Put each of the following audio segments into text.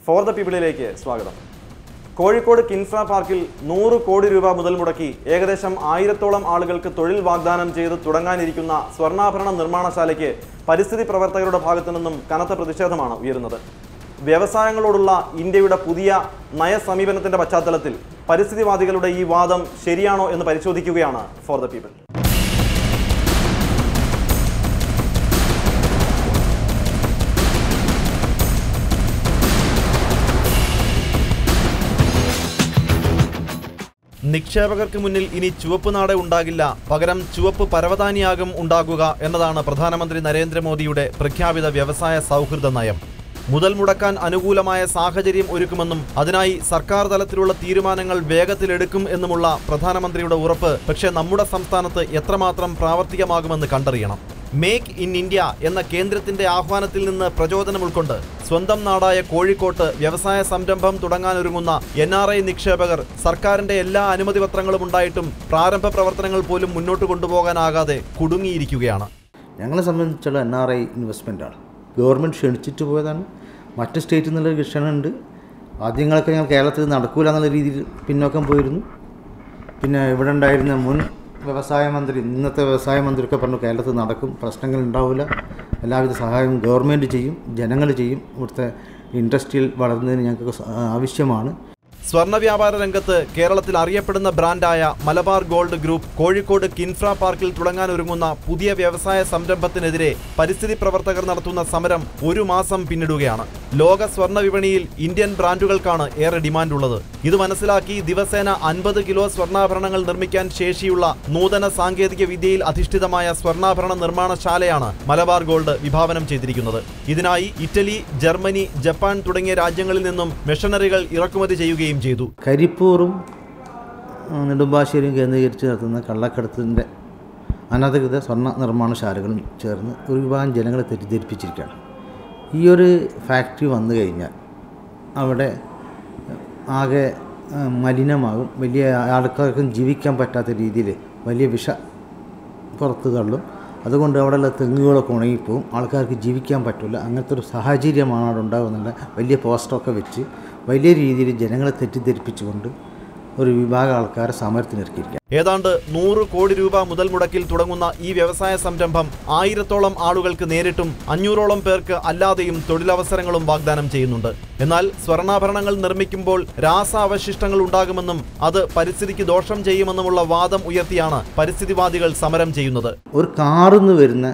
for the പീപ്പിളിലേക്ക് സ്വാഗതം കോഴിക്കോട് കിൻഫ്ര പാർക്കിൽ നൂറ് കോടി രൂപ മുതൽ മുടക്കി ഏകദേശം ആയിരത്തോളം ആളുകൾക്ക് തൊഴിൽ വാഗ്ദാനം ചെയ്ത് തുടങ്ങാനിരിക്കുന്ന സ്വർണ്ണാഭരണ നിർമ്മാണശാലയ്ക്ക് പരിസ്ഥിതി പ്രവർത്തകരുടെ ഭാഗത്തു നിന്നും കനത്ത പ്രതിഷേധമാണ് ഉയരുന്നത് വ്യവസായങ്ങളോടുള്ള ഇന്ത്യയുടെ പുതിയ നയസമീപനത്തിന്റെ പശ്ചാത്തലത്തിൽ പരിസ്ഥിതിവാദികളുടെ ഈ വാദം ശരിയാണോ എന്ന് പരിശോധിക്കുകയാണ് ഫോർ ദ പീപ്പിൾ നിക്ഷേപകർക്ക് മുന്നിൽ ഇനി ചുവപ്പ് നാട് ഉണ്ടാകില്ല പകരം ചുവപ്പ് പരവതാനിയാകും ഉണ്ടാകുക എന്നതാണ് പ്രധാനമന്ത്രി നരേന്ദ്രമോദിയുടെ പ്രഖ്യാപിത വ്യവസായ സൗഹൃദ നയം മുതൽ മുടക്കാൻ അനുകൂലമായ സാഹചര്യം ഒരുക്കുമെന്നും അതിനായി സർക്കാർ തലത്തിലുള്ള തീരുമാനങ്ങൾ വേഗത്തിലെടുക്കും എന്നുമുള്ള പ്രധാനമന്ത്രിയുടെ ഉറപ്പ് പക്ഷേ നമ്മുടെ സംസ്ഥാനത്ത് എത്രമാത്രം പ്രാവർത്തികമാകുമെന്ന് കണ്ടറിയണം മേക്ക് ഇൻ ഇന്ത്യ എന്ന കേന്ദ്രത്തിന്റെ ആഹ്വാനത്തിൽ നിന്ന് പ്രചോദനം ഉൾക്കൊണ്ട് സ്വന്തം നാടായ കോഴിക്കോട്ട് വ്യവസായ സംരംഭം തുടങ്ങാനൊരുങ്ങുന്ന എൻ ആർ ഐ നിക്ഷേപകർ സർക്കാരിന്റെ എല്ലാ അനുമതി പത്രങ്ങളും ഉണ്ടായിട്ടും പ്രാരംഭ പ്രവർത്തനങ്ങൾ പോലും മുന്നോട്ട് കൊണ്ടുപോകാനാകാതെ കുടുങ്ങിയിരിക്കുകയാണ് ഞങ്ങളെ സംബന്ധിച്ചുള്ള എൻ ആർ ഐ ഇൻവെസ്റ്റ്മെൻറ്റാണ് ഗവൺമെൻറ് ക്ഷണിച്ചിട്ട് പോയതാണ് മറ്റ് സ്റ്റേറ്റിൽ നിന്നുള്ളൊരു ക്ഷണമുണ്ട് ആദ്യങ്ങളൊക്കെ ഞങ്ങൾ കേരളത്തിൽ നടക്കൂല എന്നുള്ള രീതിയിൽ പിന്നോക്കം പോയിരുന്നു പിന്നെ ഇവിടെ ഉണ്ടായിരുന്ന മുൻ വ്യവസായ മന്ത്രി ഇന്നത്തെ വ്യവസായ മന്ത്രിയൊക്കെ പറഞ്ഞു കേരളത്തിൽ നടക്കും പ്രശ്നങ്ങൾ ഉണ്ടാവില്ല എല്ലാവിധ സഹായവും ഗവൺമെൻറ് ചെയ്യും ജനങ്ങൾ ചെയ്യും ഇവിടുത്തെ ഇൻഡസ്ട്രിയിൽ വളർന്നതിന് ഞങ്ങൾക്ക് സ- ആവശ്യമാണ് സ്വർണ്ണ വ്യാപാര രംഗത്ത് കേരളത്തിൽ അറിയപ്പെടുന്ന ബ്രാൻഡായ മലബാർ ഗോൾഡ് ഗ്രൂപ്പ് കോഴിക്കോട് കിൻഫ്ര പാർക്കിൽ തുടങ്ങാനൊരുങ്ങുന്ന പുതിയ വ്യവസായ സംരംഭത്തിനെതിരെ പരിസ്ഥിതി പ്രവർത്തകർ നടത്തുന്ന സമരം ഒരു മാസം പിന്നിടുകയാണ് ലോക സ്വർണ്ണ വിപണിയിൽ ഇന്ത്യൻ ബ്രാൻഡുകൾക്കാണ് ഏറെ ഡിമാൻഡുള്ളത് ഇത് മനസ്സിലാക്കി ദിവസേന അൻപത് കിലോ സ്വർണ്ണാഭരണങ്ങൾ നിർമ്മിക്കാൻ ശേഷിയുള്ള നൂതന സാങ്കേതിക വിദ്യയിൽ അധിഷ്ഠിതമായ സ്വർണ്ണാഭരണ നിർമ്മാണശാലയാണ് മലബാർ ഗോൾഡ് വിഭാവനം ചെയ്തിരിക്കുന്നത് ഇതിനായി ഇറ്റലി ജർമ്മനി ജപ്പാൻ തുടങ്ങിയ രാജ്യങ്ങളിൽ നിന്നും മെഷീനറികൾ ഇറക്കുമതി ചെയ്യുകയും ചെയ്തു കരിപ്പൂറും ആ, നെടുമ്പാശ്ശേരിയും കേന്ദ്രീകരിച്ച് നടത്തുന്ന കള്ളക്കടത്തിൻ്റെ അനധികൃത സ്വർണ്ണ നിർമ്മാണശാലകളും ചേർന്ന് ഒരു വിഭാഗം ജനങ്ങളെ തെറ്റിദ്ധരിപ്പിച്ചിരിക്കുകയാണ് ഈ ഒരു ഫാക്ടറി വന്നു കഴിഞ്ഞാൽ അവിടെ ആകെ ആ, മലിനമാകും വലിയ ആൾക്കാർക്കും ജീവിക്കാൻ പറ്റാത്ത രീതിയിൽ വലിയ വിഷ പുറത്ത് തള്ളും അതുകൊണ്ട് അവിടെയുള്ള തെങ്ങുകളൊക്കെ ഉണങ്ങിപ്പോവും ആൾക്കാർക്ക് ജീവിക്കാൻ പറ്റില്ല അങ്ങനത്തെ ഒരു സാഹചര്യമാണ് അവിടെ ഉണ്ടാകുന്നുള്ള വലിയ പോസ്റ്ററൊക്കെ വെച്ച് വലിയ രീതിയിൽ ജനങ്ങളെ തെറ്റിദ്ധരിപ്പിച്ചുകൊണ്ട് ഒരു വിഭാഗം ആൾക്കാരെ സമരത്തിനിറക്കിയിരിക്കുക ഏതാണ്ട് നൂറ് കോടി രൂപ മുതൽ മുടക്കിൽ തുടങ്ങുന്ന ഈ വ്യവസായ സംരംഭം ആയിരത്തോളം ആളുകൾക്ക് നേരിട്ടും അഞ്ഞൂറോളം പേർക്ക് അല്ലാതെയും തൊഴിലവസരങ്ങളും വാഗ്ദാനം ചെയ്യുന്നുണ്ട് എന്നാൽ സ്വർണ്ണാഭരണങ്ങൾ നിർമ്മിക്കുമ്പോൾ രാസാവശിഷ്ടങ്ങൾ ഉണ്ടാകുമെന്നും അത് പരിസ്ഥിതിക്ക് ദോഷം ചെയ്യുമെന്നുമുള്ള വാദം ഉയർത്തിയാണ് പരിസ്ഥിതിവാദികൾ സമരം ചെയ്യുന്നത് ഒരു കാറിൽ നിന്ന് വരുന്ന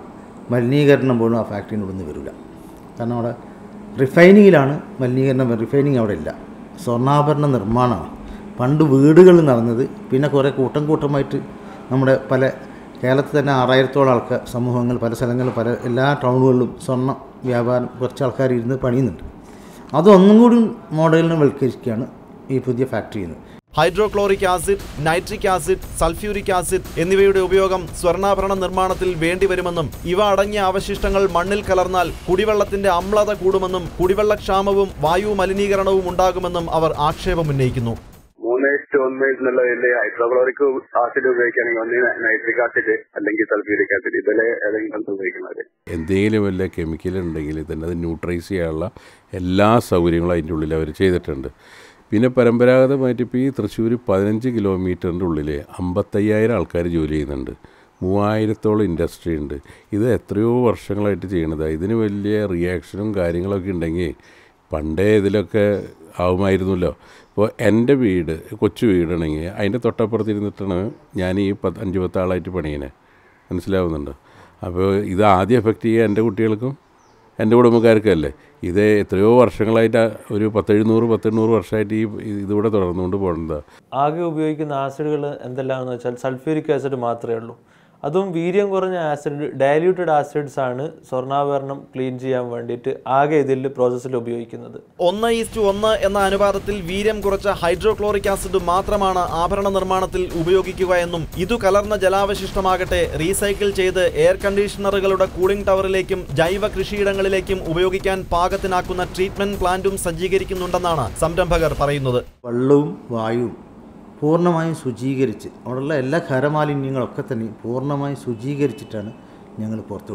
മലിനീകരണം പോലും ആ ഫാക്ടറിൻ്റെ ഉള്ളിൽ നിന്ന് വരില്ല കാരണം അവിടെ റിഫൈനിങ്ങിലാണ് മലിനീകരണം റിഫൈനിങ് അവിടെ ഇല്ല സ്വർണ്ണാഭരണ നിർമ്മാണമാണ് പണ്ട് വീടുകളിൽ നടന്നത് പിന്നെ കുറേ കൂട്ടം കൂട്ടമായിട്ട് നമ്മുടെ പല കേരളത്തിൽ തന്നെ ആറായിരത്തോളം ആൾക്കാർ സമൂഹങ്ങൾ പല സ്ഥലങ്ങളിൽ പല എല്ലാ ടൗണുകളിലും സ്വർണ്ണ വ്യാപാരം കുറച്ച് ആൾക്കാർ ഇരുന്ന് പണിയുന്നുണ്ട് അതൊന്നും കൂടി മോഡലിനെ വൽക്കരിക്കുകയാണ് ഈ പുതിയ ഫാക്ടറിയിൽ നിന്ന് hydrochloric acid nitric acid sulphuric acid എന്നിവയുടെ ഉപയോഗം സ്വർണ്ണാഭരണ നിർമ്മാണത്തിൽ വേണ്ടിവരുമെന്നും ഇവ അടങ്ങിയ അവശിഷ്ടങ്ങൾ മണ്ണിൽ കലർന്നാൽ കുടിവെള്ളത്തിന്റെ അമ്ലത കൂടുമെന്നും കുടിവെള്ളക്ഷാമവും വായു മലിനീകരണവും ഉണ്ടാകുമെന്നും അവർ ആക്ഷേപമുന്നയിക്കുന്നു മൂന്ന് ഇഷ്ടു ഒന്ന് എന്നുള്ളതിൽ ഹൈഡ്രോക്ലോറിക് ആസിഡ് ഉപയോഗിക്കുകയാണെങ്കിൽ ഒന്ന് നൈട്രിക് ആസിഡ് അല്ലെങ്കിൽ സൾഫ്യൂരിക് ആസിഡ് ഇതിലെ ഏതെങ്കിലും ഉപയോഗിക്കുന്നത് എന്തെങ്കിലും വല്ല കെമിക്കൽ ഉണ്ടെങ്കിൽ തന്നെ അത് ന്യൂട്രൈസ് ചെയ്യാനുള്ള എല്ലാ സൗകര്യങ്ങളും അതിൻ്റെ ഉള്ളിൽ അവർ ചെയ്തിട്ടുണ്ട് പിന്നെ പരമ്പരാഗതമായിട്ട് ഇപ്പോൾ ഈ തൃശ്ശൂർ പതിനഞ്ച് കിലോമീറ്ററിൻ്റെ ഉള്ളിൽ അമ്പത്തയ്യായിരം ആൾക്കാർ ജോലി ചെയ്യുന്നുണ്ട് മൂവായിരത്തോളം ഇൻഡസ്ട്രി ഉണ്ട് ഇത് എത്രയോ വർഷങ്ങളായിട്ട് ചെയ്യണതാണ് ഇതിന് വലിയ റിയാക്ഷനും കാര്യങ്ങളൊക്കെ ഉണ്ടെങ്കിൽ പണ്ടേ ഇതിലൊക്കെ ആവുമായിരുന്നല്ലോ ഇപ്പോൾ എൻ്റെ വീട് കൊച്ചു വീടാണെങ്കിൽ അതിൻ്റെ തൊട്ടപ്പുറത്ത് ഇരുന്നിട്ടാണ് ഞാൻ ഈ പത്ത് അഞ്ച് പത്താളായിട്ട് പണിയണേ മനസ്സിലാവുന്നുണ്ടോ അപ്പോൾ ഇത് ആദ്യം എഫക്റ്റ് ചെയ്യുക എൻ്റെ കുട്ടികൾക്കും എൻ്റെ കുടുംബക്കാർക്കല്ലേ ഇത് എത്രയോ വർഷങ്ങളായിട്ട് ഒരു പത്തെഴുന്നൂറ് പത്തെണ്ണൂറ് വർഷമായിട്ട് ഈ ഇതിവിടെ തുടർന്നുകൊണ്ട് പോകുന്നതാണ് ആകെ ഉപയോഗിക്കുന്ന ആസിഡുകൾ എന്തെല്ലാമെന്ന് വെച്ചാൽ സൾഫ്യൂരിക് ആസിഡ് മാത്രമേ ഉള്ളൂ അതും വീര്യം കുറഞ്ഞ ആസിഡ് ഡയല്യൂട്ടഡ് ആസിഡ്സ് ആണ് സ്വർണ്ണാഭരണം ക്ലീൻ ചെയ്യാൻ വേണ്ടിയിട്ട് ആകെ ഇതിൽ പ്രോസസ്സിൽ ഉപയോഗിക്കുന്നത് ഒന്ന് ഈസ്റ്റു ഒന്ന് എന്ന അനുപാതത്തിൽ വീര്യം കുറച്ച ഹൈഡ്രോക്ലോറിക് ആസിഡ് മാത്രമാണ് ആഭരണ നിർമ്മാണത്തിൽ ഉപയോഗിക്കുക എന്നും ഇതു കലർന്ന ജലാവശിഷ്ടമാകട്ടെ റീസൈക്കിൾ ചെയ്ത് എയർ കണ്ടീഷണറുകളുടെ കൂളിംഗ് ടവറിലേക്കും ജൈവ കൃഷിയിടങ്ങളിലേക്കും ഉപയോഗിക്കാൻ പാകത്തിനാക്കുന്ന ട്രീറ്റ്മെന്റ് പ്ലാന്റും സജ്ജീകരിക്കുന്നുണ്ടെന്നാണ് സംരംഭകർ പറയുന്നത് വെള്ളവും വായുവും പൂർണ്ണമായും ശുചീകരിച്ച് അവിടെയുള്ള എല്ലാ ഖരമാലിന്യങ്ങളൊക്കെ തന്നെ പൂർണ്ണമായും ശുചീകരിച്ചിട്ടാണ് ഞങ്ങൾ പുറത്തുവിടുന്നത്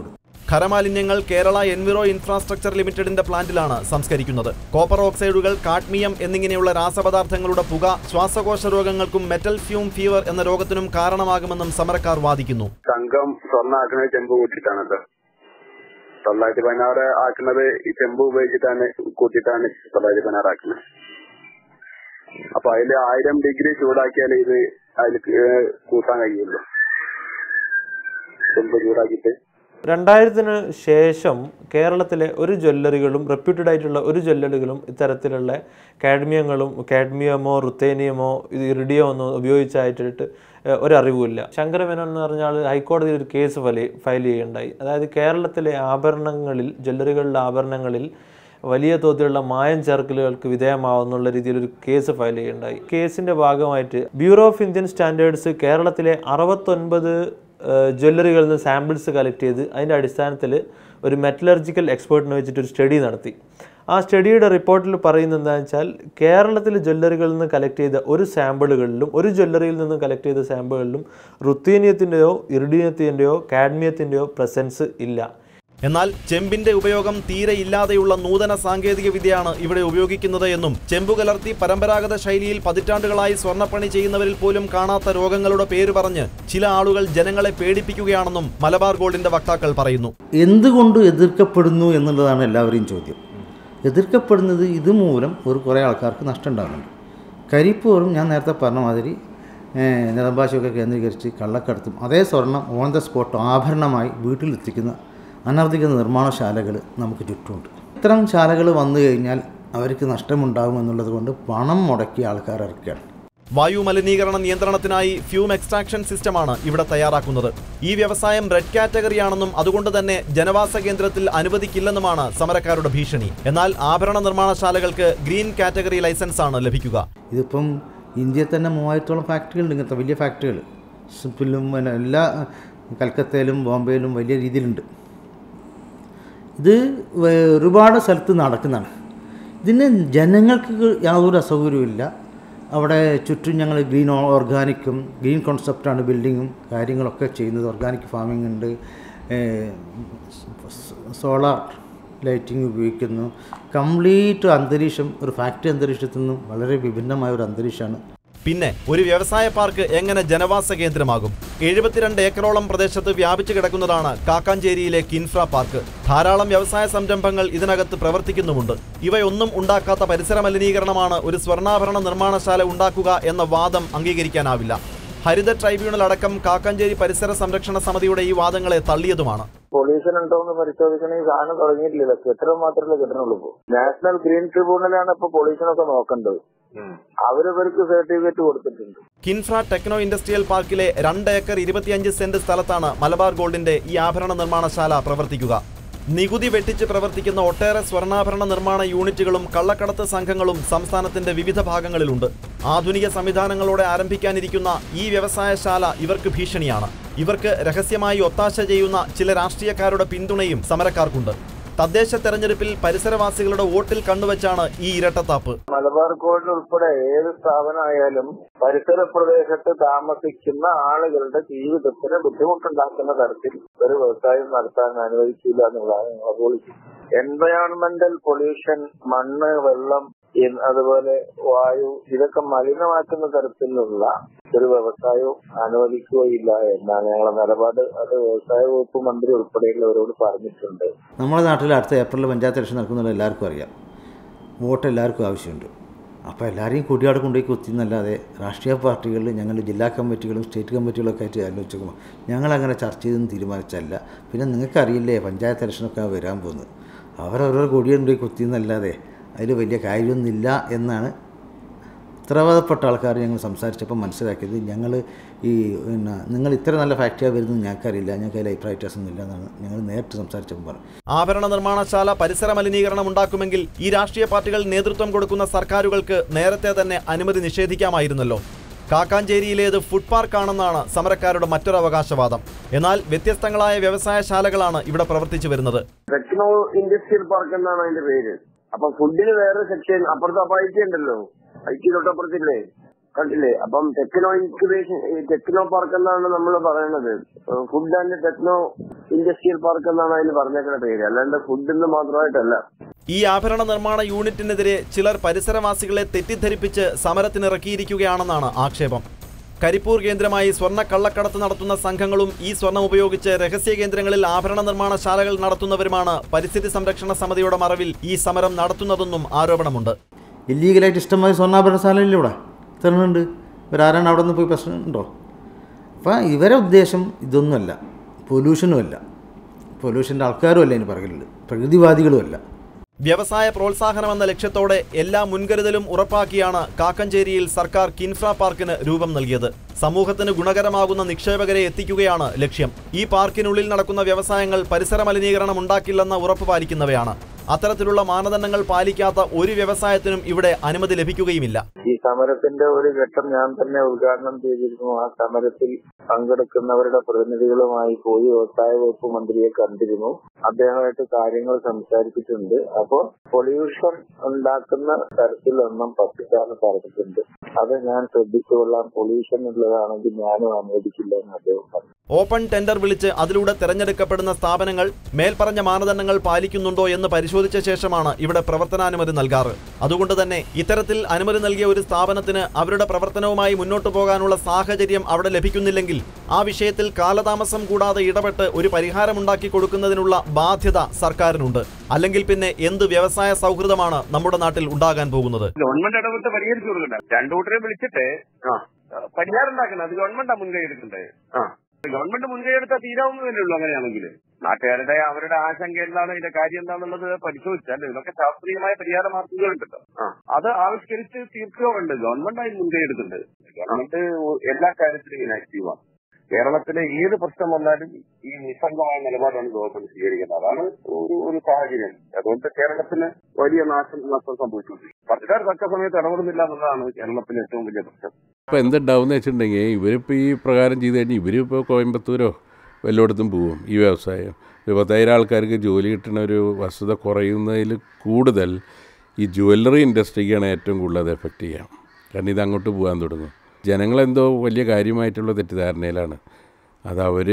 ഖരമാലിന്യങ്ങൾ കേരള എൻവിറോ ഇൻഫ്രാസ്ട്രക്ചർ ലിമിറ്റഡിന്റെ പ്ലാന്റിലാണ് സംസ്കരിക്കുന്നത് കോപ്പർ ഓക്സൈഡുകൾ കാഡ്മിയം എന്നിങ്ങനെയുള്ള രാസപദാർത്ഥങ്ങളുടെ പുക ശ്വാസകോശ രോഗങ്ങൾക്കും മെറ്റൽ ഫ്യൂം ഫീവർ എന്ന രോഗത്തിനും കാരണമാകുമെന്നും സമരക്കാർ വാദിക്കുന്നു തങ്കം സ്വർണ്ണ ആക്കുന്നത് ചെമ്പ് കൂട്ടിയിട്ടാണല്ലോ തൊള്ളായിരത്തി പതിനാറ് ആക്കുന്നത് ഈ ചെമ്പ് ഉപയോഗിച്ചിട്ടാണ് കൂട്ടിയിട്ടാണ് തൊള്ളായിരത്തി പതിനാറ് ആക്കുന്നത് അപ്പൊ അതിൽ ആയിരം ഡിഗ്രി ചൂടാക്കിയാൽ ഇത് അതിൽ കൂട്ടാൻ കഴിയുള്ളൂ ചെമ്പ് ചൂടാക്കിയിട്ട് രണ്ടായിരത്തിന് ശേഷം കേരളത്തിലെ ഒരു ജ്വല്ലറികളും റെപ്യൂട്ടഡ് ആയിട്ടുള്ള ഒരു ജ്വല്ലറികളും ഇത്തരത്തിലുള്ള കാഡ്മിയങ്ങളും കാഡ്മിയമോ റുത്തേനിയമോ ഇത് ഇറിഡിയോ ഒന്നും ഉപയോഗിച്ചായിട്ട് ഏഹ്, ഒരറിവുമില്ല ശങ്കരമേനോൻ എന്ന് പറഞ്ഞാൽ ഹൈക്കോടതിയിൽ ഒരു കേസ് ഫലി ഫയൽ ചെയ്യുകയുണ്ടായി അതായത് കേരളത്തിലെ ആഭരണങ്ങളിൽ ജ്വല്ലറികളിലെ ആഭരണങ്ങളിൽ വലിയ തോതിലുള്ള മായം ചേർക്കലുകൾക്ക് വിധേയമാവുന്നുള്ള രീതിയിൽ ഒരു കേസ് ഫയൽ ചെയ്യുകയുണ്ടായി കേസിന്റെ ഭാഗമായിട്ട് ബ്യൂറോ ഓഫ് ഇന്ത്യൻ സ്റ്റാൻഡേർഡ്സ് കേരളത്തിലെ അറുപത്തൊൻപത് ജ്വല്ലറികളിൽ നിന്ന് സാമ്പിൾസ് കളക്ട് ചെയ്ത് അതിൻ്റെ അടിസ്ഥാനത്തിൽ ഒരു മെറ്റലർജിക്കൽ എക്സ്പേർട്ടിനെ വെച്ചിട്ട് ഒരു സ്റ്റഡി നടത്തി ആ സ്റ്റഡിയുടെ റിപ്പോർട്ടിൽ പറയുന്നത് എന്താണെന്ന് വെച്ചാൽ കേരളത്തിലെ ജ്വല്ലറികളിൽ നിന്ന് കളക്ട് ചെയ്ത ഒരു സാമ്പിളുകളിലും ഒരു ജ്വല്ലറിയിൽ നിന്ന് കളക്ട് ചെയ്ത സാമ്പിളുകളിലും റുത്തീനിയത്തിൻ്റെയോ ഇറിഡിയത്തിൻ്റെയോ കാഡ്മിയത്തിൻ്റെയോ പ്രസൻസ് ഇല്ല എന്നാൽ ചെമ്പിന്റെ ഉപയോഗം തീരെ ഇല്ലാതെയുള്ള നൂതന സാങ്കേതിക വിദ്യയാണ് ഇവിടെ ഉപയോഗിക്കുന്നത് എന്നും ചെമ്പു കലർത്തി പരമ്പരാഗത ശൈലിയിൽ പതിറ്റാണ്ടുകളായി സ്വർണ്ണപ്പണി ചെയ്യുന്നവരിൽ പോലും കാണാത്ത രോഗങ്ങളുടെ പേര് പറഞ്ഞ് ചില ആളുകൾ ജനങ്ങളെ പേടിപ്പിക്കുകയാണെന്നും മലബാർ ഗോൾഡിന്റെ വക്താക്കൾ പറയുന്നു എന്തുകൊണ്ട് എതിർക്കപ്പെടുന്നു എന്നുള്ളതാണ് എല്ലാവരെയും ചോദ്യം എതിർക്കപ്പെടുന്നത് ഇതുമൂലം ഒരു കുറേ ആൾക്കാർക്ക് നഷ്ടം ഉണ്ടാകുന്നുണ്ട് കരിപ്പൂറും ഞാൻ നേരത്തെ പറഞ്ഞ മാതിരി ഏഹ്, നിറഭാഷയൊക്കെ കേന്ദ്രീകരിച്ച് കള്ളക്കടത്തും അതേ സ്വർണം ഓൺ ദ സ്പോട്ട് ആഭരണമായി വീട്ടിലെത്തിക്കുന്ന അനവധിക നിർമ്മാണശാലകൾ നമുക്ക് ചുറ്റുമുണ്ട് ഇത്തരം ശാലകൾ വന്നു കഴിഞ്ഞാൽ അവർക്ക് നഷ്ടമുണ്ടാകും എന്നുള്ളത് കൊണ്ട് പണം മുടക്കി ആൾക്കാർ ഇറക്കുകയാണ് വായു മലിനീകരണ നിയന്ത്രണത്തിനായി ഫ്യൂം എക്സ്ട്രാക്ഷൻ സിസ്റ്റമാണ് ഇവിടെ തയ്യാറാക്കുന്നത് ഈ വ്യവസായം റെഡ് കാറ്റഗറിയാണെന്നും അതുകൊണ്ട് തന്നെ ജനവാസ കേന്ദ്രത്തിൽ അനുവദിക്കില്ലെന്നുമാണ് സമരക്കാരുടെ ഭീഷണി എന്നാൽ ആഭരണ നിർമ്മാണശാലകൾക്ക് ഗ്രീൻ കാറ്റഗറി ലൈസൻസ് ആണ് ലഭിക്കുക ഇതിപ്പം ഇന്ത്യയിൽ തന്നെ മൂവായിരത്തോളം ഫാക്ടറികളുണ്ട് ഇങ്ങനത്തെ വലിയ ഫാക്ടറികൾ സിപ്പിലും പിന്നെ എല്ലാ കൽക്കത്തയിലും ബോംബെയിലും വലിയ രീതിയിലുണ്ട് ഇത് വേ- ഒരുപാട് സ്ഥലത്ത് നടക്കുന്നതാണ് ഇതിന് ജനങ്ങൾക്ക് യാതൊരു അസൗകര്യവുമില്ല അവിടെ ചുറ്റും ഞങ്ങൾ ഗ്രീൻ ഓർഗാനിക്കും ഗ്രീൻ കോൺസെപ്റ്റാണ് ബിൽഡിങ്ങും കാര്യങ്ങളൊക്കെ ചെയ്യുന്നത് ഓർഗാനിക് ഫാമിംഗ് ഉണ്ട് സോളാർ ലൈറ്റിംഗ് ഉപയോഗിക്കുന്നു കംപ്ലീറ്റ് അന്തരീക്ഷം ഒരു ഫാക്ടറി അന്തരീക്ഷത്തിൽ നിന്നും വളരെ വിഭിന്നമായ ഒരു അന്തരീക്ഷമാണ് പിന്നെ ഒരു വ്യവസായ പാർക്ക് എങ്ങനെ ജനവാസ കേന്ദ്രമാകും എഴുപത്തിരണ്ട് ഏക്കറോളം പ്രദേശത്ത് വ്യാപിച്ചു കിടക്കുന്നതാണ് കാക്കാഞ്ചേരിയിലെ കിൻഫ്ര പാർക്ക് ധാരാളം വ്യവസായ സംരംഭങ്ങൾ ഇതിനകത്ത് പ്രവർത്തിക്കുന്നുമുണ്ട് ഇവയൊന്നും ഉണ്ടാക്കാത്ത പരിസര മലിനീകരണമാണ് ഒരു സ്വർണ്ണാഭരണ നിർമ്മാണശാല ഉണ്ടാക്കുക എന്ന വാദം അംഗീകരിക്കാനാവില്ല ഹരിത ട്രൈബ്യൂണൽ അടക്കം കാക്കാഞ്ചേരി പരിസര സംരക്ഷണ സമിതിയുടെ ഈ വാദങ്ങളെ തള്ളിയതുമാണ് പൊല്യൂഷൻ ഉണ്ടോ എന്ന് പരിശോധിക്കണമെങ്കിൽ സാധനം തുടങ്ങിയിട്ടില്ല കെട്ടിടം മാത്രമേ കെട്ടണുള്ളൂ ഇപ്പൊ നാഷണൽ ഗ്രീൻ ട്രിബ്യൂണലാണ് ഇപ്പൊ പൊല്യൂഷൻ ഒക്കെ നോക്കേണ്ടത് അവരിവർക്ക് സർട്ടിഫിക്കറ്റ് കൊടുത്തിട്ടുണ്ട് കിൻഫ്ര ടെക്നോ ഇൻഡസ്ട്രിയൽ പാർക്കിലെ രണ്ട് ഏക്കർ ഇരുപത്തിയഞ്ച് സെന്റ് സ്ഥലത്താണ് മലബാർ ഗോൾഡിന്റെ ഈ ആഭരണ നിർമ്മാണശാല പ്രവർത്തിക്കുക നികുതി വെട്ടിച്ച് പ്രവർത്തിക്കുന്ന ഒട്ടേറെ സ്വർണ്ണാഭരണ നിർമ്മാണ യൂണിറ്റുകളും കള്ളക്കടത്ത് സംഘങ്ങളും സംസ്ഥാനത്തിന്റെ വിവിധ ഭാഗങ്ങളിലുണ്ട് ആധുനിക സംവിധാനങ്ങളോടെ ആരംഭിക്കാനിരിക്കുന്ന ഈ വ്യവസായശാല ഇവർക്ക് ഭീഷണിയാണ് ഇവർക്ക് രഹസ്യമായി ഒത്താശ ചെയ്യുന്ന ചില രാഷ്ട്രീയക്കാരുടെ പിന്തുണയും സമരക്കാർക്കുണ്ട് തദ്ദേശ തെരഞ്ഞെടുപ്പിൽ പരിസരവാസികളുടെ വോട്ടിൽ കണ്ണുവച്ചാണ് ഈ ഇരട്ടത്താപ്പ് മലബാർ കോഡ് ഉൾപ്പെടെ ഏത് സ്ഥാപനമായാലും പരിസര പ്രദേശത്ത് താമസിക്കുന്ന ആളുകളുടെ ജീവിതത്തിന് ബുദ്ധിമുട്ടുണ്ടാക്കുന്ന തരത്തിൽ ഒരു വ്യവസായം നടത്താൻ അനുവദിക്കില്ല എന്നുള്ളതാണ് ഞങ്ങളെ പോളിസി എൻവയോൺമെന്റൽ പൊല്യൂഷൻ മണ്ണ് വെള്ളം ഇ- അതുപോലെ വായു ഇതൊക്കെ മലിനമാക്കുന്ന തരത്തിലുള്ള ഒരു വ്യവസായവും അനുവദിക്കുകയില്ല എന്നാണ് ഞങ്ങളെ നിലപാട് അത് വ്യവസായ വകുപ്പ് മന്ത്രി ഉൾപ്പെടെയുള്ളവരോട് പറഞ്ഞിട്ടുണ്ട് നമ്മുടെ നാട്ടിൽ അടുത്ത ഏപ്രിലിൽ പഞ്ചായത്ത് ഇലക്ഷൻ നടക്കുന്നുള്ള എല്ലാവർക്കും അറിയാം വോട്ട് എല്ലാവർക്കും ആവശ്യമുണ്ട് അപ്പോൾ എല്ലാവരെയും കൂട്ടിയാട് കൊണ്ടുപോയി കുത്തി എന്നല്ലാതെ രാഷ്ട്രീയ പാർട്ടികളിൽ ഞങ്ങൾ ജില്ലാ കമ്മിറ്റികളും സ്റ്റേറ്റ് കമ്മിറ്റികളൊക്കെ ആയിട്ട് ആലോചിച്ച് നോക്കുമ്പോൾ ഞങ്ങളങ്ങനെ ചർച്ച ചെയ്തൊന്നും തീരുമാനിച്ചല്ല പിന്നെ നിങ്ങൾക്കറിയില്ലേ പഞ്ചായത്ത് ഇലക്ഷനൊക്കെ വരാൻ പോകുന്നത് അവരവരോ കൊടിയെ കൊണ്ടുപോയി കുത്തി എന്നല്ലാതെ അതിൽ വലിയ കാര്യമൊന്നുമില്ല എന്നാണ് ഉത്തരവാദപ്പെട്ട ആൾക്കാർ ഞങ്ങൾ സംസാരിച്ചപ്പോൾ മനസ്സിലാക്കിയത് ഞങ്ങൾ ഈ പിന്നെ നിങ്ങൾ ഇത്ര നല്ല ഫാക്ടറിയാണ് വരുന്നത് ഞങ്ങൾക്കറിയില്ല ഞങ്ങൾക്ക് അതിൽ അഭിപ്രായ വ്യത്യാസമൊന്നുമില്ല എന്നാണ് ഞങ്ങൾ നേരിട്ട് സംസാരിച്ചപ്പോൾ പറഞ്ഞു ആഭരണ നിർമ്മാണശാല പരിസര മലിനീകരണം ഉണ്ടാക്കുമെങ്കിൽ ഈ രാഷ്ട്രീയ പാർട്ടികൾ നേതൃത്വം കൊടുക്കുന്ന സർക്കാരുകൾക്ക് നേരത്തെ തന്നെ അനുമതി നിഷേധിക്കാമായിരുന്നല്ലോ കാക്കാഞ്ചേരിയിലേത് ഫുഡ് പാർക്കാണെന്നാണ് സമരക്കാരുടെ മറ്റൊരു അവകാശവാദം എന്നാൽ വ്യത്യസ്തങ്ങളായ വ്യവസായശാലകളാണ് ഇവിടെ പ്രവർത്തിച്ചു വരുന്നത് ടെക്നോ ഇൻഡസ്ട്രിയൽ പാർക്ക് എന്നാണ് അതിന്റെ പേര് അപ്പൊ ഫുഡിന് വേറെ സെക്ഷൻ അപ്പുറത്ത് അപ്പൊ ഐ ടി ഉണ്ടല്ലോ ഐ ടി തൊട്ടപ്പുറത്തില്ലേ കണ്ടില്ലേ അപ്പം ടെക്നോ ഇൻക്യുബേഷൻ ടെക്നോ പാർക്ക് എന്നാണ് നമ്മൾ പറയുന്നത് food and techno industrial park എന്നാണ് അതിന് പറഞ്ഞേക്കുന്ന പേര് അല്ലാണ്ട് ഫുഡ് എന്ന് മാത്രമായിട്ടല്ല ഈ ആഭരണ നിർമ്മാണ യൂണിറ്റിനെതിരെ ചിലർ പരിസരവാസികളെ തെറ്റിദ്ധരിപ്പിച്ച് സമരത്തിനിറക്കിയിരിക്കുകയാണെന്നാണ് ആക്ഷേപം കരിപ്പൂർ കേന്ദ്രമായി സ്വർണ്ണ കള്ളക്കടത്ത് നടത്തുന്ന സംഘങ്ങളും ഈ സ്വർണം ഉപയോഗിച്ച് രഹസ്യ കേന്ദ്രങ്ങളിൽ ആഭരണ നിർമ്മാണശാലകൾ നടത്തുന്നവരുമാണ് പരിസ്ഥിതി സംരക്ഷണ സമിതിയുടെ മറവിൽ ഈ സമരം നടത്തുന്നതെന്നും ആരോപണമുണ്ട് ഇല്ലീഗലായിട്ട് ഇഷ്ടംമായി സ്വർണ്ണാഭരണ സാധനമില്ല ഇവിടെ എത്രണ്ണുണ്ട് ഇവരാരാണ് അവിടെ നിന്ന് പോയി പ്രശ്നമുണ്ടോ അപ്പോൾ ഇവരെ ഉദ്ദേശം ഇതൊന്നുമല്ല പൊല്യൂഷനും അല്ല പൊല്യൂഷൻ്റെ ആൾക്കാരും അല്ല ഇതിന് പറയലുണ്ട് പ്രകൃതിവാദികളും അല്ല വ്യവസായ പ്രോത്സാഹനമെന്ന ലക്ഷ്യത്തോടെ എല്ലാ മുൻകരുതലും ഉറപ്പാക്കിയാണ് കാക്കഞ്ചേരിയിൽ സർക്കാർ കിൻഫ്ര പാർക്കിന് രൂപം നൽകിയത് സമൂഹത്തിന് ഗുണകരമാകുന്ന നിക്ഷേപകരെ എത്തിക്കുകയാണ് ലക്ഷ്യം ഈ പാർക്കിനുള്ളിൽ നടക്കുന്ന വ്യവസായങ്ങൾ പരിസര മലിനീകരണം ഉണ്ടാക്കില്ലെന്ന ഉറപ്പ് പാലിക്കുന്നവയാണ് അത്തരത്തിലുള്ള മാനദണ്ഡങ്ങൾ പാലിക്കാത്ത ഒരു വ്യവസായത്തിനും ഇവിടെ അനുമതി ലഭിക്കുകയുമില്ല ഈ സമരത്തിന്റെ ഒരു ഘട്ടം ഞാൻ തന്നെ ഉദ്ഘാടനം ചെയ്തിരുന്നു ആ സമരത്തിൽ പങ്കെടുക്കുന്നവരുടെ പ്രതിനിധികളുമായി പോയി വ്യവസായ വകുപ്പ് മന്ത്രിയെ കണ്ടിരുന്നു അദ്ദേഹമായിട്ട് കാര്യങ്ങൾ സംസാരിച്ചിട്ടുണ്ട് അപ്പോൾ പൊല്യൂഷൻ ഉണ്ടാക്കുന്ന തരത്തിലൊന്നും പത്തിക്കാണ് പറഞ്ഞിട്ടുണ്ട് അത് ഞാൻ ശ്രദ്ധിച്ചുകൊള്ളാം പൊല്യൂഷൻ ഉള്ളതാണെങ്കിൽ ഞാനും അനുവദിക്കില്ല എന്ന് അദ്ദേഹം പറഞ്ഞു ഓപ്പൺ ടെൻഡർ വിളിച്ച് അതിലൂടെ തെരഞ്ഞെടുക്കപ്പെടുന്ന സ്ഥാപനങ്ങൾ മേൽപ്പറഞ്ഞ മാനദണ്ഡങ്ങൾ പാലിക്കുന്നുണ്ടോ എന്ന് പരിശോധിച്ച ശേഷമാണ് ഇവിടെ പ്രവർത്തനാനുമതി നൽകാറ് അതുകൊണ്ട് തന്നെ ഇത്തരത്തിൽ അനുമതി നൽകിയ ഒരു സ്ഥാപനത്തിന് അവരുടെ പ്രവർത്തനവുമായി മുന്നോട്ടു പോകാനുള്ള സാഹചര്യം അവിടെ ലഭിക്കുന്നില്ലെങ്കിൽ ആ വിഷയത്തിൽ കാലതാമസം കൂടാതെ ഇടപെട്ട് ഒരു പരിഹാരമുണ്ടാക്കി കൊടുക്കുന്നതിനുള്ള ബാധ്യത സർക്കാരിനുണ്ട് അല്ലെങ്കിൽ പിന്നെ എന്ത് വ്യവസായ സൗഹൃദമാണ് നമ്മുടെ നാട്ടിൽ ഉണ്ടാകാൻ പോകുന്നത് ഗവൺമെന്റ് ഇടപെട്ട് പരിഹരിച്ചു കൊടുക്കണ്ട രണ്ടു കൂട്ടരെ വിളിച്ചിട്ട് പരിഹാരം ഉണ്ടാക്കണം അത് ഗവൺമെന്റാ മുൻകൈ എടുക്കണ്ടേ ഗവൺമെന്റ് മുൻകൈ എടുത്താൽ തീരാവുന്നതല്ലേ ഉള്ളൂ അങ്ങനെയാണെങ്കിൽ നാട്ടുകാരുടെ അവരുടെ ആശങ്ക എന്താണ് ഇതിന്റെ കാര്യം എന്താണെന്നുള്ളത് പരിശോധിച്ചാൽ ഇതിനൊക്കെ ശാസ്ത്രീയമായ പരിഹാര മാർഗങ്ങളുണ്ടല്ലോ അത് ആവിഷ്കരിച്ച് തീർക്കുകയുണ്ട് ഗവൺമെന്റ് അതിന് മുൻകൈ എടുക്കുന്നുണ്ട് ഗവൺമെന്റ് എല്ലാ കാര്യത്തിലും ഇങ്ങനെ ആക്റ്റീവാണ് കേരളത്തിലെ ഏത് പ്രശ്നം വന്നാലും ഈ നിസ്സംഗമായ നിലപാടാണ് ഗവൺമെന്റ് സ്വീകരിക്കുന്നത് അതാണ് ഒരു ഒരു സാഹചര്യം അതുകൊണ്ട് കേരളത്തിന് വലിയ നാശം നഷ്ടം സംഭവിച്ചുകൊണ്ടിരിക്കും സർക്കാർ തക്ക സമയത്ത് ഇടപെടുന്നില്ല എന്നുള്ളതാണ് കേരളത്തിലെ ഏറ്റവും വലിയ പ്രശ്നം ഇപ്പോൾ എന്തുണ്ടാവുമെന്ന് വെച്ചിട്ടുണ്ടെങ്കിൽ ഇവരിപ്പോൾ ഈ പ്രകാരം ചെയ്ത് കഴിഞ്ഞാൽ ഇവരിപ്പോൾ കോയമ്പത്തൂരോ വല്ലയിടത്തും പോവും ഈ വ്യവസായം ഒരു പത്തായിരം ആൾക്കാർക്ക് ജോലി കിട്ടുന്ന ഒരു വസ്തുത കുറയുന്നതിൽ കൂടുതൽ ഈ ജ്വല്ലറി ഇൻഡസ്ട്രിക്കാണ് ഏറ്റവും കൂടുതൽ അത് എഫക്റ്റ് ചെയ്യാം കാരണം ഇത് അങ്ങോട്ട് പോകാൻ തുടങ്ങും ജനങ്ങളെന്തോ വലിയ കാര്യമായിട്ടുള്ള തെറ്റിദ്ധാരണയിലാണ് അത് അവർ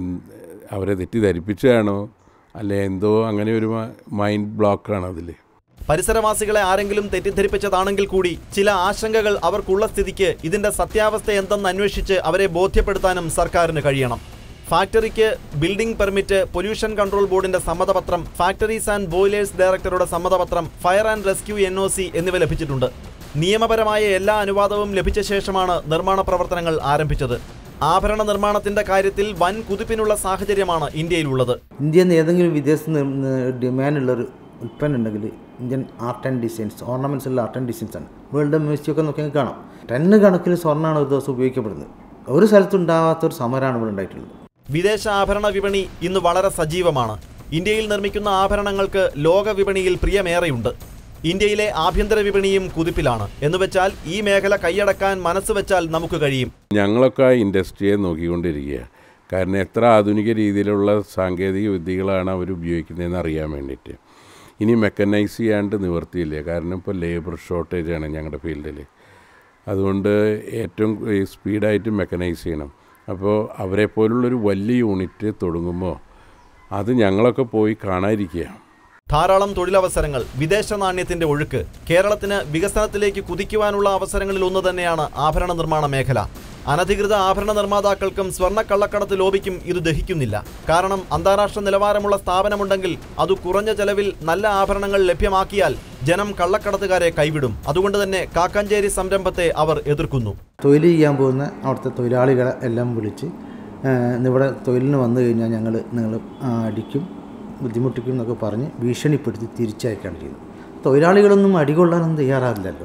അവരെ തെറ്റിദ്ധരിപ്പിച്ചതാണോ അല്ലെ എന്തോ അങ്ങനെ ഒരു മൈൻഡ് ബ്ലോക്കാണ് അതിൽ പരിസരവാസികളെ ആരെങ്കിലും തെറ്റിദ്ധരിപ്പിച്ചതാണെങ്കിൽ കൂടി ചില ആശങ്കകൾ അവർക്കുള്ള സ്ഥിതിക്ക് ഇതിന്റെ സത്യാവസ്ഥ എന്തെന്ന് അന്വേഷിച്ച് അവരെ ബോധ്യപ്പെടുത്താനും സർക്കാരിന് കഴിയണം ഫാക്ടറിക്ക് ബിൽഡിംഗ് പെർമിറ്റ് പൊല്യൂഷൻ കൺട്രോൾ ബോർഡിന്റെ സമ്മതപത്രം ഫാക്ടറീസ് ആൻഡ് ബോയിലേഴ്സ് ഡയറക്ടറുടെ സമ്മതപത്രം ഫയർ ആൻഡ് റെസ്ക്യൂ എൻ എന്നിവ ലഭിച്ചിട്ടുണ്ട് നിയമപരമായ എല്ലാ അനുവാദവും ലഭിച്ച ശേഷമാണ് നിർമ്മാണ പ്രവർത്തനങ്ങൾ ആരംഭിച്ചത് ആഭരണ നിർമ്മാണത്തിന്റെ കാര്യത്തിൽ വൻ കുതിപ്പിനുള്ള സാഹചര്യമാണ് ഇന്ത്യയിലുള്ളത് ഇന്ത്യയിൽ നിന്ന് ഏതെങ്കിലും വിദേശത്ത് ഡിമാൻഡുള്ളൊരു ഉൽപ്പന്നം ഉണ്ടെങ്കിൽ Indian art and designs ornaments ഉള്ള ആർട്ട് ആൻഡ് ഡിസൈൻസ് ആണ് വേൾഡ് മ്യൂസിയമൊക്കെ നോക്കിയാൽ കാണാം ടണ്ണ് കണക്കിന് സ്വർണ്ണമാണ് ഒരു ദിവസം ഉപയോഗിക്കപ്പെടുന്നത് ഒരു സ്ഥലത്തുണ്ടാവാത്തൊരു സമരമാണ് ഇവിടെ ഉണ്ടായിട്ടുള്ളത് വിദേശ ആഭരണ വിപണി ഇന്ന് വളരെ സജീവമാണ് ഇന്ത്യയിൽ നിർമ്മിക്കുന്ന ആഭരണങ്ങൾക്ക് ലോക വിപണിയിൽ പ്രിയമേറെയുണ്ട് ഇന്ത്യയിലെ ആഭ്യന്തര വിപണിയും കുതിപ്പിലാണ് എന്നുവെച്ചാൽ ഈ മേഖല കൈയടക്കാൻ മനസ്സ് വെച്ചാൽ നമുക്ക് കഴിയും ഞങ്ങളൊക്കെ ആ ഇൻഡസ്ട്രിയെ നോക്കിക്കൊണ്ടിരിക്കുക കാരണം എത്ര ആധുനിക രീതിയിലുള്ള സാങ്കേതിക വിദ്യകളാണ് അവർ ഉപയോഗിക്കുന്നതെന്ന് അറിയാൻ വേണ്ടിയിട്ട് ഇനി മെക്കനൈസ് ചെയ്യാണ്ട് നിവർത്തിയില്ല കാരണം ഇപ്പോൾ ലേബർ ഷോർട്ടേജാണ് ഞങ്ങളുടെ ഫീൽഡിൽ അതുകൊണ്ട് ഏറ്റവും ഈ സ്പീഡായിട്ട് മെക്കനൈസ് ചെയ്യണം അപ്പോൾ അവരെ പോലുള്ളൊരു വലിയ യൂണിറ്റ് തുടങ്ങുമ്പോൾ അത് ഞങ്ങളൊക്കെ പോയി കാണാതിരിക്കുക ധാരാളം തൊഴിലവസരങ്ങൾ വിദേശ നാണ്യത്തിന്റെ ഒഴുക്ക് കേരളത്തിന് വികസനത്തിലേക്ക് കുതിക്കുവാനുള്ള അവസരങ്ങളിൽ ഒന്ന് തന്നെയാണ് ആഭരണ നിർമ്മാണ മേഖല അനധികൃത ആഭരണ നിർമ്മാതാക്കൾക്കും സ്വർണ്ണ കള്ളക്കടത്ത് ലോബിക്കും ഇത് ദഹിക്കുന്നില്ല കാരണം അന്താരാഷ്ട്ര നിലവാരമുള്ള സ്ഥാപനമുണ്ടെങ്കിൽ അത് കുറഞ്ഞ ചെലവിൽ നല്ല ആഭരണങ്ങൾ ലഭ്യമാക്കിയാൽ ജനം കള്ളക്കടത്തുകാരെ കൈവിടും അതുകൊണ്ട് തന്നെ കാക്കഞ്ചേരി സംരംഭത്തെ അവർ എതിർക്കുന്നു തൊഴിൽ ചെയ്യാൻ പോകുന്ന അവിടുത്തെ തൊഴിലാളികളെ എല്ലാം വിളിച്ച് ഏഹ്, ഇവിടെ തൊഴിലിന് വന്നു കഴിഞ്ഞാൽ ഞങ്ങൾ നിങ്ങൾ അടിക്കും ബുദ്ധിമുട്ടിക്കും എന്നൊക്കെ പറഞ്ഞ് ഭീഷണിപ്പെടുത്തി തിരിച്ചയക്കുകയാണ് ചെയ്യുന്നത് തൊഴിലാളികളൊന്നും അടികൊള്ളാനൊന്നും തയ്യാറാവില്ലല്ലോ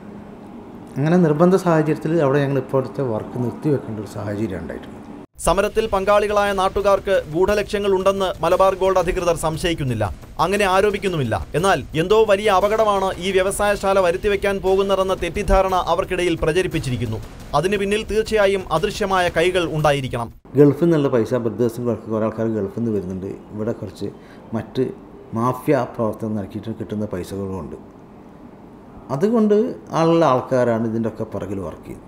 അങ്ങനെ നിർബന്ധ സാഹചര്യത്തിൽ അവിടെ ഞങ്ങൾ ഇപ്പോഴത്തെ വർക്ക് നിർത്തിവെക്കേണ്ട ഒരു സാഹചര്യം ഉണ്ടായിട്ടുണ്ട് സമരത്തിൽ പങ്കാളികളായ നാട്ടുകാർക്ക് ഗൂഢലക്ഷ്യങ്ങൾ ഉണ്ടെന്ന് മലബാർ ഗോൾഡ് അധികൃതർ സംശയിക്കുന്നില്ല അങ്ങനെ ആരോപിക്കുന്നുമില്ല എന്നാൽ എന്തോ വലിയ അപകടമാണ് ഈ വ്യവസായശാല വരുത്തിവെക്കാൻ പോകുന്നതെന്ന തെറ്റിദ്ധാരണ അവർക്കിടയിൽ പ്രചരിപ്പിച്ചിരിക്കുന്നു അതിനു പിന്നിൽ തീർച്ചയായും അദൃശ്യമായ കൈകൾ ഉണ്ടായിരിക്കണം ഗൾഫിൽ നിന്നുള്ള പൈസ ബ്രദേഴ്സും കുറേ ആൾക്കാർ ഗൾഫിൽ നിന്ന് വരുന്നുണ്ട് ഇവിടെ കുറച്ച് മറ്റ് മാഫിയ പ്രവർത്തനം നടത്തിയിട്ട് കിട്ടുന്ന പൈസകളുമുണ്ട് അതുകൊണ്ട് ഉള്ള ആൾക്കാരാണ് ഇതിൻ്റെ ഒക്കെ പിറകിൽ വർക്ക് ചെയ്യുന്നത്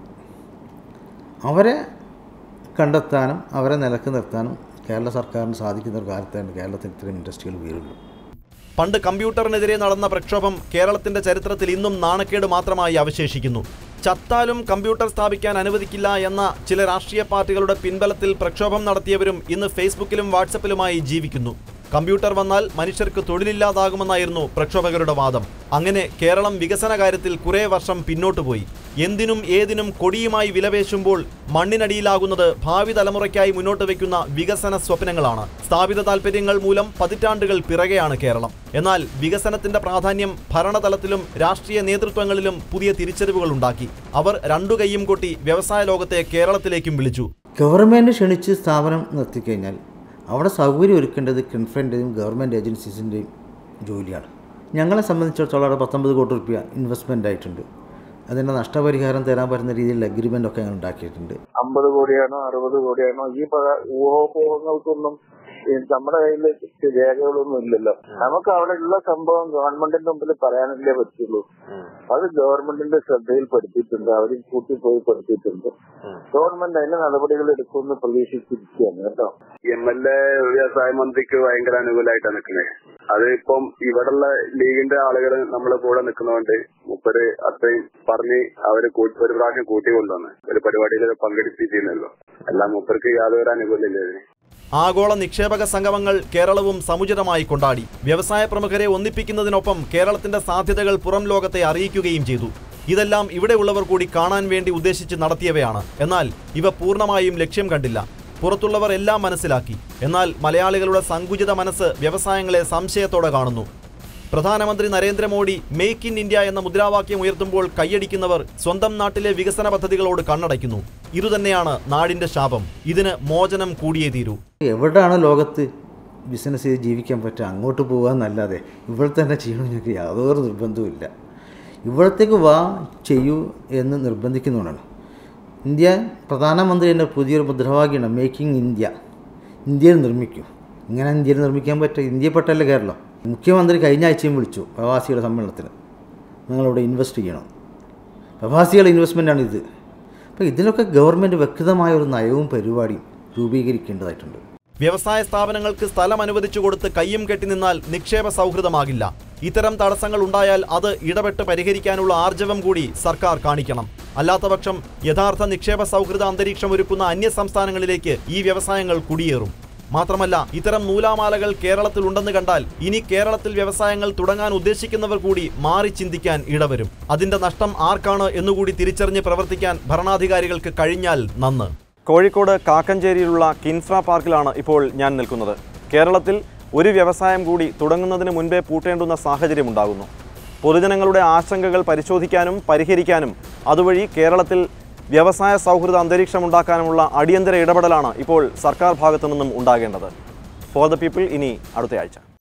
അവരെ കണ്ടെത്താനും അവരെ നിലക്ക് നിർത്താനും കേരള സർക്കാരിന് സാധിക്കുന്ന ഒരു കാലത്താണ് കേരളത്തിൽ ഇത്തരം ഇൻഡസ്ട്രികൾ വീഴുള്ളൂ പണ്ട് കമ്പ്യൂട്ടറിനെതിരെ നടന്ന പ്രക്ഷോഭം കേരളത്തിന്റെ ചരിത്രത്തിൽ ഇന്നും നാണക്കേട് മാത്രമായി അവശേഷിക്കുന്നു ചത്താലും കമ്പ്യൂട്ടർ സ്ഥാപിക്കാൻ അനുവദിക്കില്ല എന്ന ചില രാഷ്ട്രീയ പാർട്ടികളുടെ പിൻബലത്തിൽ പ്രക്ഷോഭം നടത്തിയവരും ഇന്ന് ഫേസ്ബുക്കിലും വാട്സപ്പിലുമായി ജീവിക്കുന്നു കമ്പ്യൂട്ടർ വന്നാൽ മനുഷ്യർക്ക് തൊഴിലില്ലാതാകുമെന്നായിരുന്നു പ്രക്ഷോഭകരുടെ വാദം അങ്ങനെ കേരളം വികസന കാര്യത്തിൽ കുറേ വർഷം പിന്നോട്ടു പോയി എന്തിനും ഏതിനും കൊടിയുമായി വിലപേശുമ്പോൾ മണ്ണിനടിയിലാകുന്നത് ഭാവി തലമുറയ്ക്കായി മുന്നോട്ട് വയ്ക്കുന്ന വികസന സ്വപ്നങ്ങളാണ് സ്ഥാപിത താൽപ്പര്യങ്ങൾ മൂലം പതിറ്റാണ്ടുകൾ പിറകെയാണ് കേരളം എന്നാൽ വികസനത്തിന്റെ പ്രാധാന്യം ഭരണതലത്തിലും രാഷ്ട്രീയ നേതൃത്വങ്ങളിലും പുതിയ തിരിച്ചറിവുകൾ ഉണ്ടാക്കി അവർ രണ്ടു കൈയും കൊട്ടി വ്യവസായ ലോകത്തെ കേരളത്തിലേക്കും വിളിച്ചു ഗവൺമെൻറ് ക്ഷണിച്ച് സ്ഥാപനം നിർത്തിക്കഴിഞ്ഞാൽ അവിടെ സൗകര്യം ഒരുക്കേണ്ടത് കിൻഫ്രൻ്റെയും ഗവൺമെൻറ് ഏജൻസീസിൻ്റെയും ജോലിയാണ് ഞങ്ങളെ സംബന്ധിച്ചിടത്തോളം അവിടെ പത്തൊമ്പത് കോടി റുപ്യ ഇൻവെസ്റ്റ്മെൻ്റ് ആയിട്ടുണ്ട് അതിൻ്റെ നഷ്ടപരിഹാരം തരാൻ പറ്റുന്ന രീതിയിലുള്ള അഗ്രിമെൻ്റ് ഒക്കെ ഞങ്ങൾ ഉണ്ടാക്കിയിട്ടുണ്ട് അമ്പത് കോടിയാണോ അറുപത് കോടിയാണോ ഈ പല ഊഹോപോഹങ്ങൾക്കൊന്നും ഈ നമ്മുടെ കയ്യിൽ രേഖകളൊന്നും ഇല്ലല്ലോ നമുക്ക് അവിടെ ഉള്ള സംഭവം ഗവൺമെന്റിന്റെ മുമ്പിൽ പറയാനല്ലേ പറ്റുള്ളൂ അത് ഗവൺമെന്റിന്റെ ശ്രദ്ധയിൽപ്പെടുത്തിയിട്ടുണ്ട് അവർ കൂട്ടിപ്പോയി പെടുത്തിയിട്ടുണ്ട് ഗവൺമെന്റ് അതിന് നടപടികൾ എടുക്കുമെന്ന് പ്രതീക്ഷിച്ചിരിക്കുകയാണ് കേട്ടോ എം എൽ എ വ്യവസായ മന്ത്രിക്ക് ഭയങ്കര അനുകൂലമായിട്ടാണ് നിൽക്കുന്നത് അത് ഇപ്പം ഇവിടെയുള്ള ലീഗിന്റെ ആളുകൾ നമ്മളെ കൂടെ നിൽക്കുന്നതുകൊണ്ട് മുപ്പര് അത്രയും പറഞ്ഞ് അവര് കൂട്ടി- ഒരു പ്രാവശ്യം കൂട്ടി കൊണ്ടുവന്ന് ഒരു പരിപാടിയിൽ പങ്കെടുപ്പിച്ചിരുന്നല്ലോ എല്ലാം മുപ്പർക്ക് യാതൊരു അനുകൂലമില്ല ഇതിന് ആഗോള നിക്ഷേപക സംഗമങ്ങൾ കേരളവും സമുചിതമായി കൊണ്ടാടി വ്യവസായ പ്രമുഖരെ ഒന്നിപ്പിക്കുന്നതിനൊപ്പം കേരളത്തിന്റെ സാധ്യതകൾ പുറം ലോകത്തെ അറിയിക്കുകയും ചെയ്തു ഇതെല്ലാം ഇവിടെയുള്ളവർ കൂടി കാണാൻ വേണ്ടി ഉദ്ദേശിച്ച് നടത്തിയവയാണ് എന്നാൽ ഇവ പൂർണ്ണമായും ലക്ഷ്യം കണ്ടില്ല പുറത്തുള്ളവർ എല്ലാം മനസ്സിലാക്കി എന്നാൽ മലയാളികളുടെ സങ്കുചിത മനസ്സ് വ്യവസായങ്ങളെ സംശയത്തോടെ കാണുന്നു പ്രധാനമന്ത്രി നരേന്ദ്രമോദി മേക്ക് ഇൻ ഇന്ത്യ എന്ന മുദ്രാവാക്യം ഉയർത്തുമ്പോൾ കൈയടിക്കുന്നവർ സ്വന്തം നാട്ടിലെ വികസന പദ്ധതികളോട് കണ്ണടയ്ക്കുന്നു ഇതുതന്നെയാണ് നാടിന്റെ ശാപം ഇതിന് മോചനം കൂടിയേ തീരൂ എവിടെയാണ് ലോകത്ത് ബിസിനസ് ചെയ്ത് ജീവിക്കാൻ പറ്റുക അങ്ങോട്ട് പോകാമെന്നല്ലാതെ ഇവിടെ തന്നെ ചെയ്യണം ഞങ്ങൾക്ക് യാതൊരു നിർബന്ധവുമില്ല ഇവിടത്തേക്ക് വാ ചെയ്യൂ എന്ന് നിർബന്ധിക്കുന്നതുകൊണ്ടാണ് ഇന്ത്യ പ്രധാനമന്ത്രി എൻ്റെ പുതിയൊരു മുദ്രാവാക്യമാണ് മേക്കിംഗ് ഇന്ത്യ ഇന്ത്യയിൽ നിർമ്മിക്കും ഇങ്ങനെ ഇന്ത്യയിൽ നിർമ്മിക്കാൻ പറ്റുക ഇന്ത്യപ്പെട്ടല്ലേ കേരളം മുഖ്യമന്ത്രി കഴിഞ്ഞ ആഴ്ചയും വിളിച്ചു പ്രവാസികളുടെ സമ്മേളനത്തിന് നിങ്ങളിവിടെ ഇൻവെസ്റ്റ് ചെയ്യണം പ്രവാസികളുടെ ഇൻവെസ്റ്റ്മെൻറ്റാണ് ഇത് അപ്പോൾ ഇതിലൊക്കെ ഗവൺമെൻറ് വ്യക്തമായ ഒരു നയവും പരിപാടിയും രൂപീകരിക്കേണ്ടതായിട്ടുണ്ട് വ്യവസായ സ്ഥാപനങ്ങൾക്ക് സ്ഥലം അനുവദിച്ചു കൊടുത്ത് കയ്യും കെട്ടി നിന്നാൽ നിക്ഷേപ സൗഹൃദമാകില്ല ഇത്തരം തടസ്സങ്ങൾ ഉണ്ടായാൽ അത് ഇടപെട്ട് പരിഹരിക്കാനുള്ള ആർജവം കൂടി സർക്കാർ കാണിക്കണം അല്ലാത്തപക്ഷം യഥാർത്ഥ നിക്ഷേപ സൗഹൃദ അന്തരീക്ഷം ഒരുക്കുന്ന അന്യ സംസ്ഥാനങ്ങളിലേക്ക് ഈ വ്യവസായങ്ങൾ കുടിയേറും മാത്രമല്ല ഇത്തരം നൂലാമാലകൾ കേരളത്തിൽ ഉണ്ടെന്ന് കണ്ടാൽ ഇനി കേരളത്തിൽ വ്യവസായങ്ങൾ തുടങ്ങാൻ ഉദ്ദേശിക്കുന്നവർ കൂടി മാറി ചിന്തിക്കാൻ ഇടവരും അതിന്റെ നഷ്ടം ആർക്കാണ് എന്നുകൂടി തിരിച്ചറിഞ്ഞ് പ്രവർത്തിക്കാൻ ഭരണാധികാരികൾക്ക് കഴിഞ്ഞാൽ നന്ന് കോഴിക്കോട് കാക്കഞ്ചേരിയിലുള്ള കിൻഫ്ര പാർക്കിലാണ് ഇപ്പോൾ ഞാൻ നിൽക്കുന്നത് കേരളത്തിൽ ഒരു വ്യവസായം കൂടി തുടങ്ങുന്നതിന് മുൻപേ പൂട്ടേണ്ടുന്ന സാഹചര്യമുണ്ടാകുന്നു പൊതുജനങ്ങളുടെ ആശങ്കകൾ പരിശോധിക്കാനും പരിഹരിക്കാനും അതുവഴി കേരളത്തിൽ വ്യവസായ സൗഹൃദ അന്തരീക്ഷമുണ്ടാക്കാനുമുള്ള അടിയന്തര ഇടപെടലാണ് ഇപ്പോൾ സർക്കാർ ഭാഗത്തു നിന്നും ഉണ്ടാകേണ്ടത് ഫോർ ദ പീപ്പിൾ ഇനി അടുത്തയാഴ്ച